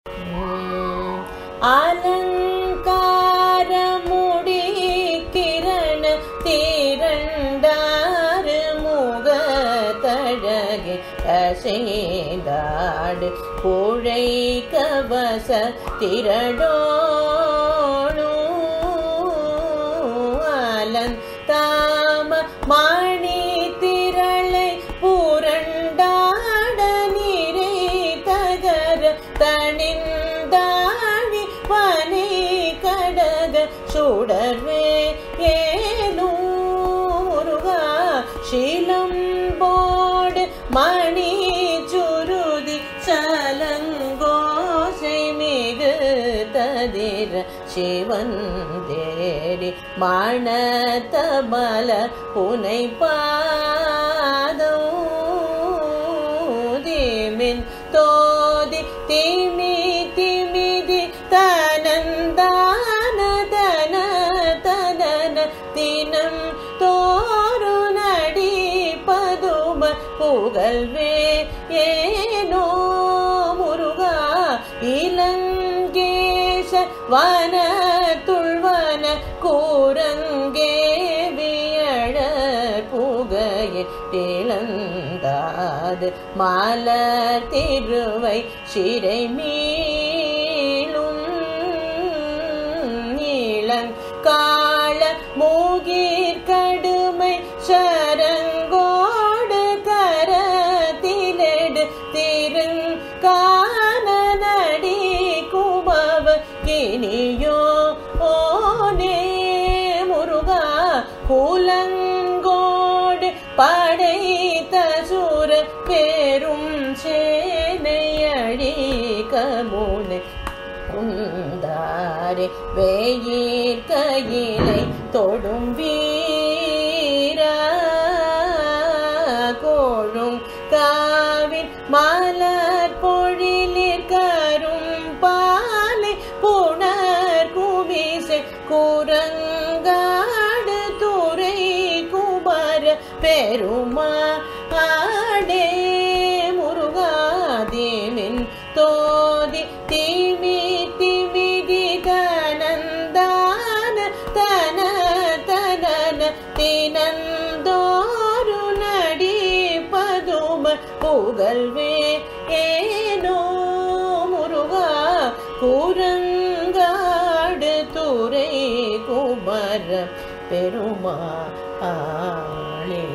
அலங்காரமுடி கிரண திரண்டாறு முகத்தழகே அசைந்தாடு புழை கவச திரடோணு அலன் தாம மணி திரளை புரண்டாட நீரை தகர தனிந்தாழி பனை கடக சுடர்வே ஏனூருகா ஷீலம்போடு மணி சுருதி சலங்கோசை மிகு ததிர சிவன் தேடி மணத்தமல புனை பாதம் திமின் தோதி திமி திமிதி தனந்தான தன தனன தினம் தோறு நடி பதும புகழ்வே ஏனோ முருகா இலங்கேச வன துள்வன கூரங்கே வியழ புகையை திளந்தாது மலர் திருவை சிறை மீளும் இளங்கால மூகீர் கடுமை சரங்கோடு கரத்திலெடு திருங்கான நடி குமவ கினியோ ஓனே முருகா குலங்கோடு படைத்த சுர பெரும் சேனையடி கமுனை உந்தாரே வெயிற் கையிலை தொடும் வீரா கோழும் காவில் மலர் பொழிலிற் கரும் பாலை புணர் குவிசை குரங்காடு துறை குமர பெருமா ஆடே முருகாதேமின் தோதி திமி திமிதி தனந்தான தன தனன தினந்தோரு நடி பதும புகழ்வே ஏனோ முருகா குரங்காடு துறை குமர பெருமா ஆளே